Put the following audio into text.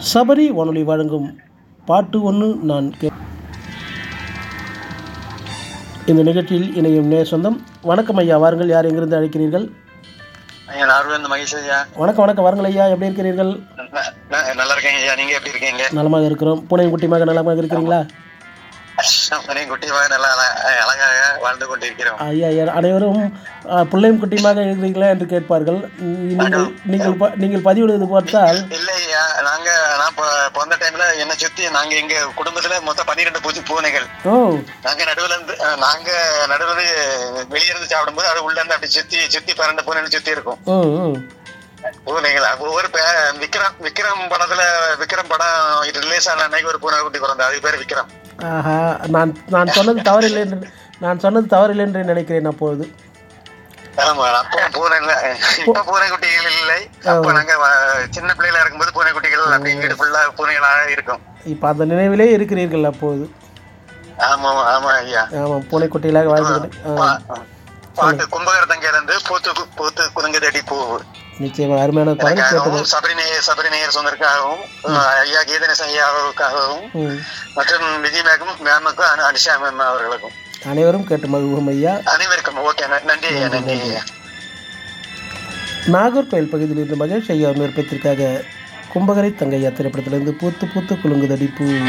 சபரி வானொலி வழங்கும் பாட்டு ஒன்று நான் கே இந்த நிகழ்ச்சியில் இணையும் நே சொந்தம் வணக்கம் ஐயா வாருங்கள் யார் எங்கிருந்து அழைக்கிறீர்கள் ஐயா நார்வேந்து மகேஷ் ஐயா வணக்கம் வணக்கம் வாருங்கள் ஐயா எப்படி இருக்கிறீர்கள் ந- ந- நல்லா இருக்கேங்க ஐயா நீங்க எப்படி இருக்கீங்க நலமாக இருக்கிறோம் பூனையும் குட்டிமாக நலமாக இருக்கிறீங்களா நீங்க குட்டியாக நல்லா அழ- அழகாக வாழ்ந்து கொண்டிருக்கிறோம் ஐயா ஐயா அனைவரும் ஆ, பிள்ளையும் குட்டியுமாக இருக்கிறீங்களா என்று கேட்பார்கள் நீங்கள் நீங்கள் ப- நீங்கள் பதிவிடுவது பார்த்தால் இல்ல ஐயா நாங்க நான் பொ- பிறந்த டைம்ல என்ன சுத்தி நாங்க எங்க குடும்பத்துல மொத்தம் பன்னிரெண்டு பூச்சி பூனைகள் ஓ நாங்க நடுவுல இருந்து அஹ், நாங்க நடுவுல இருந்து வெளியே இருந்து சாப்பிடும்போது அது உள்ள இருந்து அப்படி சுத்தி சுத்தி பன்னெண்டு பூனைகள் சுத்தி இருக்கும் ம் ம் பூனைகள் ஒவ்வொரு பே விக்ரம் விக்ரம் படத்துல விக்ரம் படம் இது ரிலீஸ் ஆன அன்னைக்கு ஒரு பூனை குட்டி பிறந்தது அதுக்கு பேர் விக்ரம் ஆஹா நான் நான் சொன்னது தவறில்லை என்று நான் சொன்னது தவறில்லை என்று நினைக்கிறேன் அப்பொழுது ஆமா அப்போ பூனை இல்ல இப்ப பூனை குட்டிகள் இல்லை அப்ப நாங்க வ- சின்ன பிள்ளைகளா இருக்கும்போது பூனை குட்டிகள் அப்படி வீடு ஃபுல்லா பூனைகளாக இருக்கும் இப்போ அந்த நினைவிலே இருக்கிறீர்கள் அப்போது ஆமா ஆமா ஐயா ஆமாம் பூனைக்குட்டிகளாக வாழ்ந்து பா- பாட்டு கும்பகரத்தங்கையில இருந்து பூத்து கு- பூத்து குலுங்குதடி பூ நிச்சயமாக அருமையான பாடல் கேட்டது எனக்காகவும் சபரிநேயர் சபரிநேயர் சொந்தருக்காகவும் ஐயா கீதநேசன் ஐயாவுக்காகவும் ம் மற்றும் விஜய் மேக்கும் மேமுக்கும் அனு- அனிஷா மேம் அவர்களுக்கும் அனைவரும் கேட்டு மகிழ்வோம் ஐயா அனைவருக்கும் ஓகே நன்றி ஐயா நன்றி ஐயா நாகர்கோயில் பகுதியில் இருந்து மகேஷ் ஐயா விருப்பத்திற்காக கும்பகரை தங்கையா திரைப்படத்திலிருந்து பூத்து பூத்து குலுங்குதடி பூ